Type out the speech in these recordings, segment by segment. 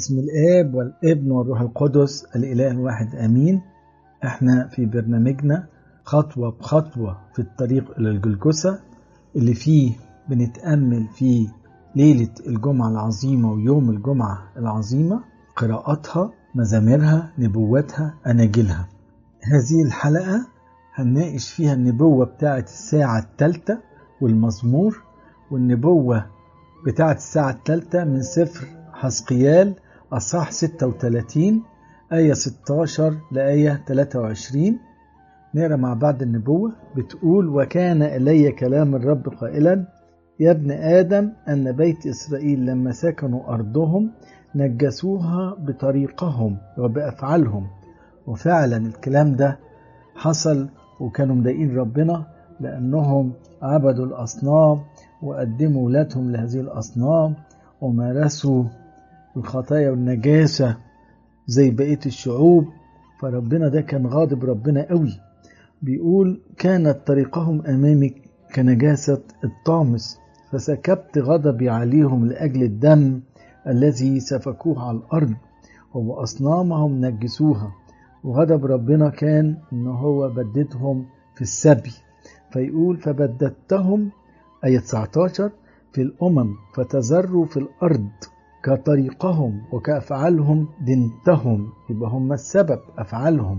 بسم الآب والابن والروح القدس الإله الواحد آمين احنا في برنامجنا خطوة بخطوة في الطريق إلى الجلجسة اللي فيه بنتأمل في ليلة الجمعة العظيمة ويوم الجمعة العظيمة قراءاتها مزاميرها نبواتها أناجيلها هذه الحلقة هنناقش فيها النبوة بتاعة الساعة الثالثة والمزمور والنبوة بتاعة الساعة الثالثة من سفر حسقيال أصح 36 آية 16 لآية 23 نقرا مع بعض النبوة بتقول وكان إلي كلام الرب قائلا يا ابن آدم أن بيت إسرائيل لما سكنوا أرضهم نجسوها بطريقهم وبأفعالهم وفعلا الكلام ده حصل وكانوا مضايقين ربنا لأنهم عبدوا الأصنام وقدموا ولادهم لهذه الأصنام ومارسوا الخطايا والنجاسة زي بقية الشعوب فربنا ده كان غاضب ربنا قوي بيقول كانت طريقهم أمامي كنجاسة الطامس فسكبت غضبي عليهم لأجل الدم الذي سفكوه على الأرض وبأصنامهم نجسوها وغضب ربنا كان إن هو بددهم في السبي فيقول فبددتهم آية 19 في الأمم فتزروا في الأرض كطريقهم وكأفعالهم دنتهم يبقى هم السبب أفعالهم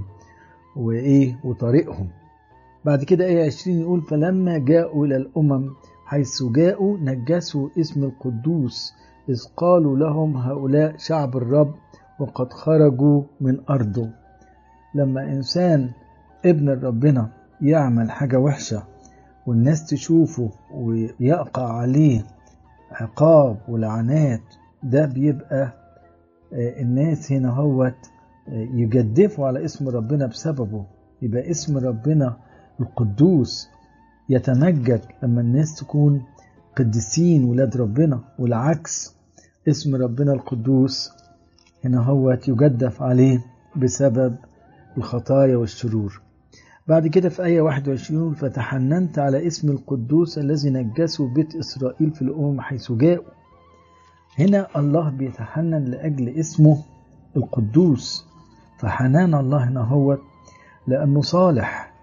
وإيه وطريقهم بعد كده آية 20 يقول فلما جاءوا إلى الأمم حيث جاءوا نجسوا اسم القدوس إذ قالوا لهم هؤلاء شعب الرب وقد خرجوا من أرضه لما إنسان ابن ربنا يعمل حاجة وحشة والناس تشوفه ويقع عليه عقاب ولعنات ده بيبقى الناس هنا هوت يجدفوا على اسم ربنا بسببه يبقى اسم ربنا القدوس يتمجد لما الناس تكون قديسين ولاد ربنا والعكس اسم ربنا القدوس هنا هوت يجدف عليه بسبب الخطايا والشرور بعد كده في آية 21 فتحننت على اسم القدوس الذي نجسوا بيت إسرائيل في الأمم حيث جاءوا هنا الله بيتحنن لأجل اسمه القدوس فحنان الله هنا هو لأنه صالح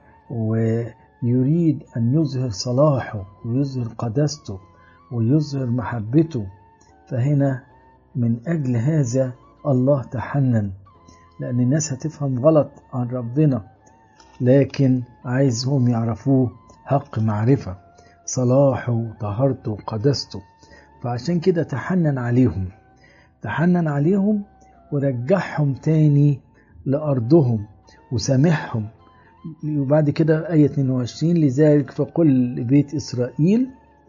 ويريد أن يظهر صلاحه ويظهر قداسته ويظهر محبته فهنا من أجل هذا الله تحنن لأن الناس هتفهم غلط عن ربنا لكن عايزهم يعرفوه حق معرفة صلاحه وطهارته وقداسته فعشان كده تحنن عليهم تحنن عليهم ورجعهم تاني لأرضهم وسامحهم وبعد كده آية 22 لذلك فقل لبيت إسرائيل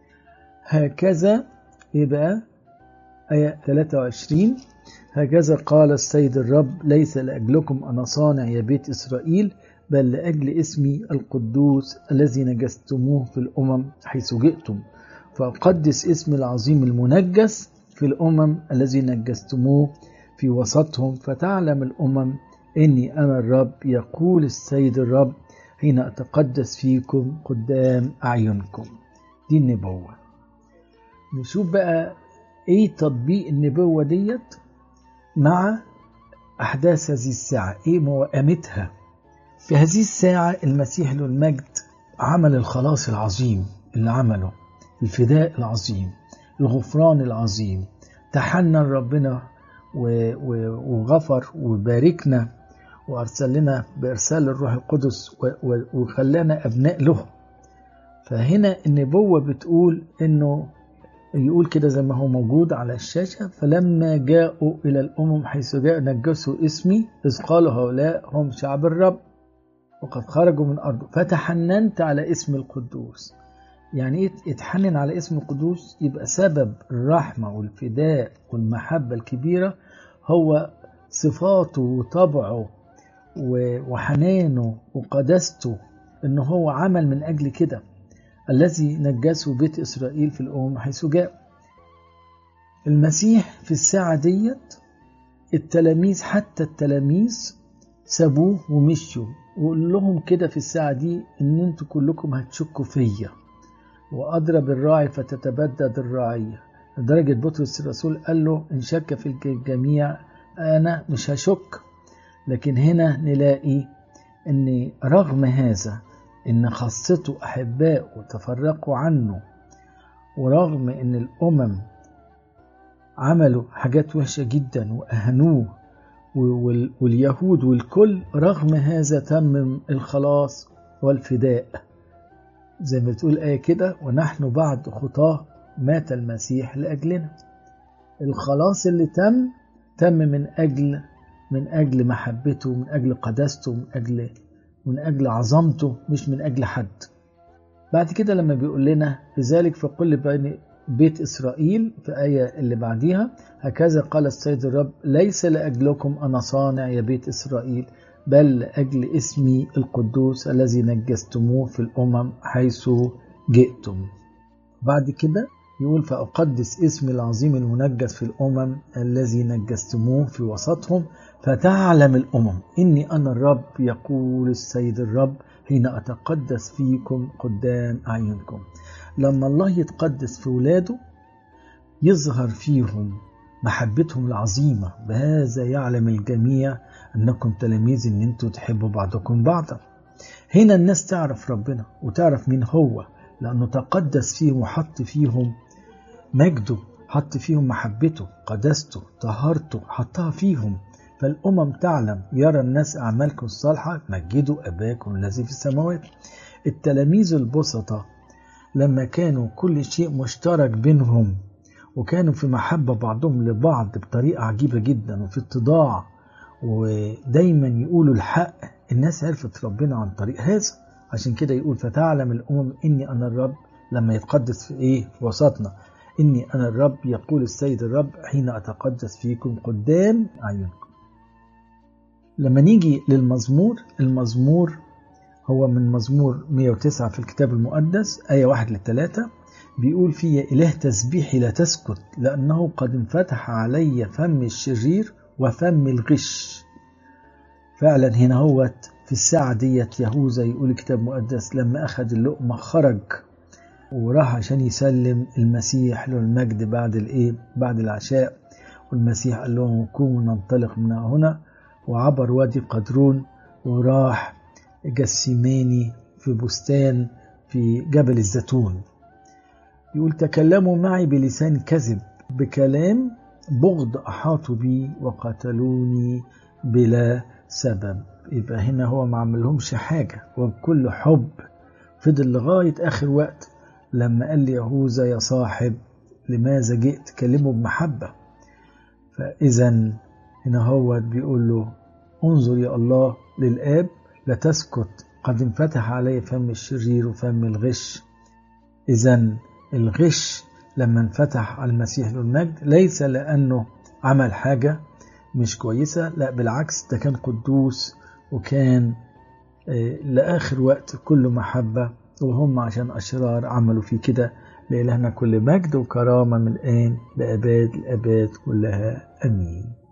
هكذا يبقى آية 23 هكذا قال السيد الرب ليس لأجلكم أنا صانع يا بيت إسرائيل بل لأجل اسمي القدوس الذي نجستموه في الأمم حيث جئتم فأقدس اسم العظيم المنجس في الأمم الذي نجستموه في وسطهم فتعلم الأمم إني أنا الرب يقول السيد الرب حين أتقدس فيكم قدام أعينكم دي النبوة نشوف بقى إيه تطبيق النبوة ديت مع أحداث هذه الساعة إيه موائمتها في هذه الساعة المسيح له المجد عمل الخلاص العظيم اللي عمله الفداء العظيم الغفران العظيم تحنن ربنا وغفر وباركنا وأرسل لنا بإرسال الروح القدس وخلانا أبناء له فهنا النبوة بتقول إنه يقول كده زي ما هو موجود على الشاشة فلما جاءوا إلى الأمم حيث جاء نجسوا اسمي إذ قالوا هؤلاء هم شعب الرب وقد خرجوا من أرضه فتحننت على اسم القدوس يعني ايه اتحنن على اسم القدوس يبقى سبب الرحمة والفداء والمحبة الكبيرة هو صفاته وطبعه وحنانه وقداسته ان هو عمل من اجل كده الذي نجسه بيت اسرائيل في الامم حيث جاء المسيح في الساعة ديت التلاميذ حتى التلاميذ سابوه ومشوا وقول لهم كده في الساعة دي ان انتوا كلكم هتشكوا فيا وأضرب الراعي فتتبدد الرعية لدرجة بطرس الرسول قال له إن شك في الجميع أنا مش هشك لكن هنا نلاقي أن رغم هذا أن خاصته أحباء تفرقوا عنه ورغم أن الأمم عملوا حاجات وحشة جدا وأهنوه واليهود والكل رغم هذا تم الخلاص والفداء زي ما بتقول آية كده ونحن بعد خطاه مات المسيح لأجلنا الخلاص اللي تم تم من أجل من أجل محبته من أجل قداسته من أجل من أجل عظمته مش من أجل حد بعد كده لما بيقول لنا لذلك فقل بني بيت إسرائيل في آية اللي بعديها هكذا قال السيد الرب ليس لأجلكم أنا صانع يا بيت إسرائيل بل لأجل اسمي القدوس الذي نجستموه في الأمم حيث جئتم بعد كده يقول فأقدس اسمي العظيم المنجس في الأمم الذي نجستموه في وسطهم فتعلم الأمم إني أنا الرب يقول السيد الرب حين أتقدس فيكم قدام أعينكم لما الله يتقدس في ولاده يظهر فيهم محبتهم العظيمة بهذا يعلم الجميع أنكم تلاميذ أن أنتم تحبوا بعضكم بعضا هنا الناس تعرف ربنا وتعرف مين هو لأنه تقدس فيهم وحط فيهم مجده حط فيهم محبته قداسته طهارته حطها فيهم فالأمم تعلم يرى الناس أعمالكم الصالحة مجدوا أباكم الذي في السماوات التلاميذ البسطة لما كانوا كل شيء مشترك بينهم وكانوا في محبة بعضهم لبعض بطريقة عجيبة جدا وفي اتضاع ودايما يقولوا الحق الناس عرفت ربنا عن طريق هذا عشان كده يقول فتعلم الأمم إني أنا الرب لما يتقدس في إيه في وسطنا إني أنا الرب يقول السيد الرب حين أتقدس فيكم قدام أعينكم لما نيجي للمزمور المزمور هو من مزمور 109 في الكتاب المقدس آية 1 للثلاثة بيقول فيه إله تسبيحي لا تسكت لأنه قد انفتح علي فم الشرير وفم الغش فعلا هنا هوت في الساعة ديت يهوذا يقول الكتاب المقدس لما أخذ اللقمة خرج وراح عشان يسلم المسيح له المجد بعد الايه بعد العشاء والمسيح قال لهم قوموا ننطلق من هنا وعبر وادي قدرون وراح جسيماني في بستان في جبل الزيتون يقول تكلموا معي بلسان كذب بكلام بغض أحاطوا بي وقتلوني بلا سبب يبقى هنا هو ما عملهمش حاجة وبكل حب فضل لغاية آخر وقت لما قال لي يهوذا يا صاحب لماذا جئت كلمه بمحبة فإذا هنا هو بيقول له انظر يا الله للآب لا تسكت قد انفتح علي فم الشرير وفم الغش إذا الغش لما انفتح على المسيح له المجد ليس لأنه عمل حاجة مش كويسة لا بالعكس ده كان قدوس وكان لآخر وقت كله محبة وهم عشان أشرار عملوا في كده لإلهنا كل مجد وكرامة من الآن لأباد الأباد كلها أمين